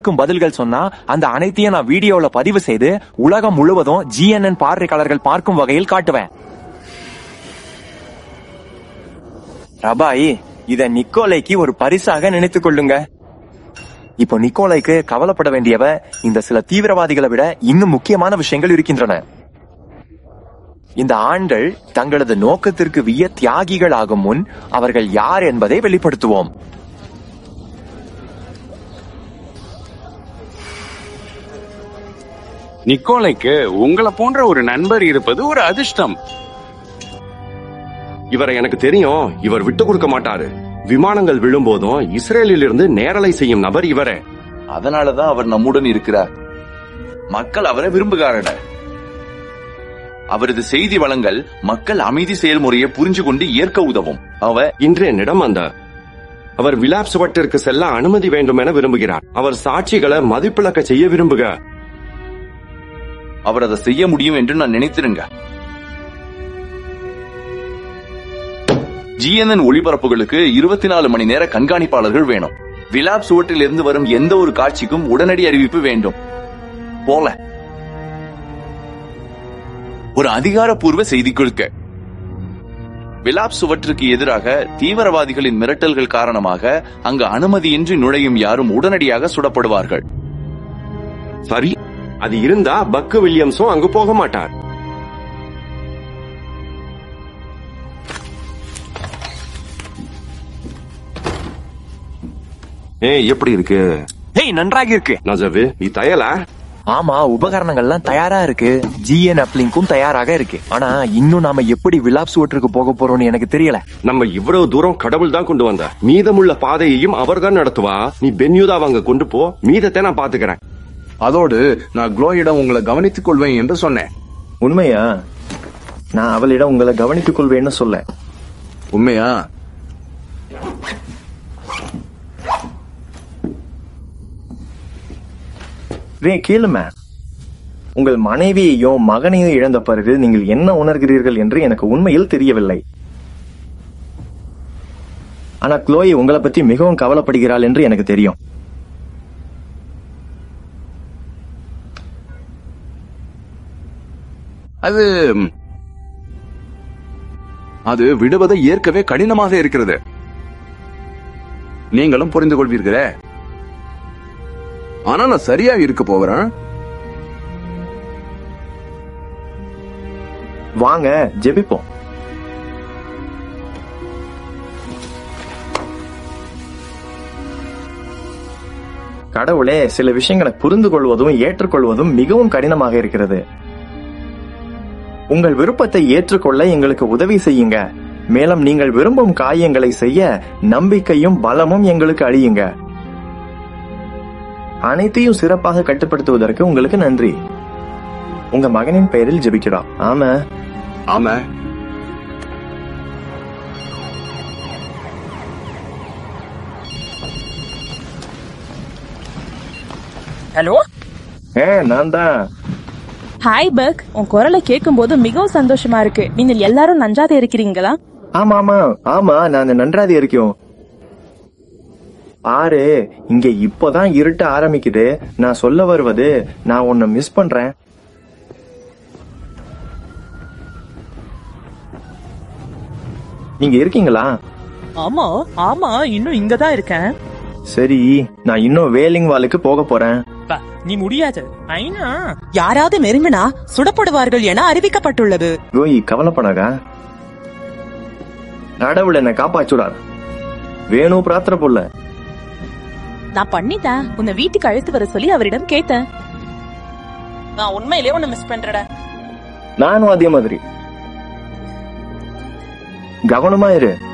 க்கும் பதில்கள் சொன்னா அந்த அனைத்தையும் நான் வீடியோல பதிவு செய்து உலகம் முழுவதும் ஜிஎன்என் பார்வையாளர்கள் பார்க்கும் வகையில் காட்டுவேன் ரபாய் இத நிக்கோலைக்கு ஒரு பரிசாக நினைத்துக் கொள்ளுங்க இப்போ நிக்கோலைக்கு கவலைப்பட வேண்டியவ இந்த சில தீவிரவாதிகளை விட இன்னும் முக்கியமான விஷயங்கள் இருக்கின்றன இந்த ஆண்கள் தங்களது நோக்கத்திற்கு விய தியாகிகள் ஆகும் முன் அவர்கள் யார் என்பதை வெளிப்படுத்துவோம் நிக்கோலைக்கு உங்களை போன்ற ஒரு நண்பர் இருப்பது ஒரு அதிர்ஷ்டம் இவரை எனக்கு தெரியும் இவர் விட்டு கொடுக்க மாட்டாரு விமானங்கள் விழும்போதும் இஸ்ரேலில் இருந்து நேரலை செய்யும் நபர் இவரே அதனாலதான் அவர் நம்முடன் இருக்கிறார் மக்கள் அவரை விரும்புகிறார்கள் அவரது செய்தி வளங்கள் மக்கள் அமைதி செயல்முறையை புரிஞ்சு கொண்டு ஏற்க உதவும் அவ இன்று என்னிடம் வந்தார் அவர் விலாப் சுவட்டிற்கு செல்ல அனுமதி வேண்டும் என விரும்புகிறார் அவர் சாட்சிகளை மதிப்பிழக்க செய்ய விரும்புக அவர் அதை செய்ய முடியும் என்று நான் நினைத்திருங்க ஜிஎன்என் ஒளிபரப்புகளுக்கு இருபத்தி நாலு மணி நேர கண்காணிப்பாளர்கள் வேணும் விலாப் சுவற்றில் இருந்து வரும் எந்த ஒரு காட்சிக்கும் உடனடி அறிவிப்பு வேண்டும் போல ஒரு அதிகாரப்பூர்வ செய்தி கொடுக்க விலாப் சுவற்றுக்கு எதிராக தீவிரவாதிகளின் மிரட்டல்கள் காரணமாக அங்கு அனுமதியின்றி நுழையும் யாரும் உடனடியாக சுடப்படுவார்கள் சரி அது இருந்தா பக்கு வில்லியம்ஸும் அங்கு போக மாட்டார் ஏய் எப்படி இருக்கு ஹேய் நன்றாக இருக்கு நஜவு நீ தயலா ஆமா உபகரணங்கள்லாம் தயாரா இருக்கு ஜிஎன் அப்லிங்கும் தயாராக இருக்கு ஆனா இன்னும் நாம எப்படி விலாப் சுவற்றுக்கு போக போறோம்னு எனக்கு தெரியல நம்ம இவ்வளவு தூரம் கடவுள் தான் கொண்டு வந்த மீதமுள்ள பாதையையும் அவர்தான் நடத்துவா நீ பென்யூதாவை அங்க கொண்டு போ மீதத்தை நான் பாத்துக்கிறேன் அதோடு நான் குளோயிடம் உங்களை கவனித்துக் கொள்வேன் என்று சொன்னேன் உண்மையா நான் அவளிடம் உங்களை கவனித்துக் கொள்வேன்னு சொல்ல உண்மையா ரே கேளுமே உங்கள் மனைவியையும் மகனையும் இழந்த பிறகு நீங்கள் என்ன உணர்கிறீர்கள் என்று எனக்கு உண்மையில் தெரியவில்லை ஆனா குளோயி உங்களை பத்தி மிகவும் கவலைப்படுகிறாள் என்று எனக்கு தெரியும் அது அது விடுவதை ஏற்கவே கடினமாக இருக்கிறது நீங்களும் புரிந்து கொள்வீர்களே ஆனா நான் சரியா இருக்க போகிறேன் வாங்க ஜெபிப்போம் கடவுளே சில விஷயங்களை புரிந்து கொள்வதும் ஏற்றுக்கொள்வதும் மிகவும் கடினமாக இருக்கிறது உங்கள் விருப்பத்தை ஏற்றுக்கொள்ள எங்களுக்கு உதவி செய்யுங்க மேலும் நீங்கள் விரும்பும் காரியங்களை செய்ய நம்பிக்கையும் பலமும் எங்களுக்கு அழியுங்க அனைத்தையும் சிறப்பாக கட்டுப்படுத்துவதற்கு உங்களுக்கு நன்றி உங்க மகனின் பெயரில் ஜெபிக்கிறோம் ஆமா ஆமா ஹலோ ஏ நான் தான் ஹாய் பக் உன் குரலை கேட்கும்போது மிகவும் சந்தோஷமா இருக்கு நீங்கள் எல்லாரும் நன்றாக இருக்கிறீங்களா ஆமா ஆமா ஆமா நான் நன்றாதி இருக்கோம் ஆறு இங்க இப்பதான் இருட்ட ஆரம்பிக்குது நான் சொல்ல வருவது நான் உன்னை மிஸ் பண்றேன் நீங்க இருக்கீங்களா ஆமா ஆமா இன்னும் இங்க தான் இருக்கேன் சரி நான் இன்னும் வேலிங் வாலுக்கு போக போறேன் நீ முடியாது ஐனா யாராவது நெருங்கினா சுடப்படுவார்கள் என அறிவிக்கப்பட்டுள்ளது கோயி கவலைப்படாதா கடவுள் என்னை காப்பாச்சுடார் வேணு பிரார்த்தனை போல நான் பண்ணிட்டேன் உன்னை வீட்டுக்கு அழைத்து வர சொல்லி அவரிடம் கேட்டேன் நான் உண்மையிலேயே உன்னை மிஸ் பண்றேன் நானும் அதே மாதிரி கவனமா இரு